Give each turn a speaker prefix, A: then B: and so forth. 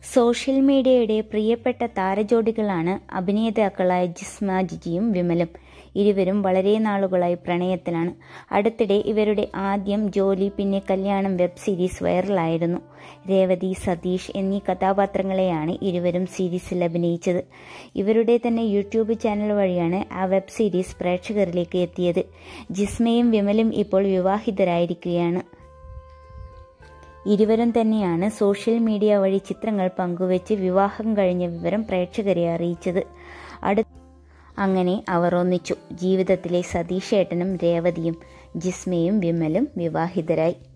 A: social മീഡിയയുടെ പ്രിയപ്പെട്ട താരജോഡികളാണ് അഭിനേതാക്കളായ ജിസ്മ ജിജിയും വിമലും ഇരുവരും വളരെ നാളുകളായി പ്രണയത്തിലാണ് അടുത്തിടെ ഇവരുടെ ആദ്യം ജോലി പിന്നെ കല്യാണം വെബ് സീരീസ് വൈറലായിരുന്നു രേവതി സതീഷ് എന്നീ കഥാപാത്രങ്ങളെയാണ് ഇരുവരും സീരീസിൽ അഭിനയിച്ചത് ഇവരുടെ തന്നെ യൂട്യൂബ് ചാനൽ വഴിയാണ് ആ വെബ് സീരീസ് പ്രേക്ഷകരിലേക്ക് എത്തിയത് ജിസ്മയും വിമലും ഇപ്പോൾ വിവാഹിതരായിരിക്കുകയാണ് ഇരുവരും തന്നെയാണ് സോഷ്യൽ മീഡിയ വഴി ചിത്രങ്ങൾ പങ്കുവച്ച് വിവാഹം കഴിഞ്ഞ വിവരം പ്രേക്ഷകരെ അറിയിച്ചത് അടു അങ്ങനെ അവർ ഒന്നിച്ചു ജീവിതത്തിലെ സതീഷേട്ടനും രേവതിയും ജിസ്മയും വിമലും വിവാഹിതരായി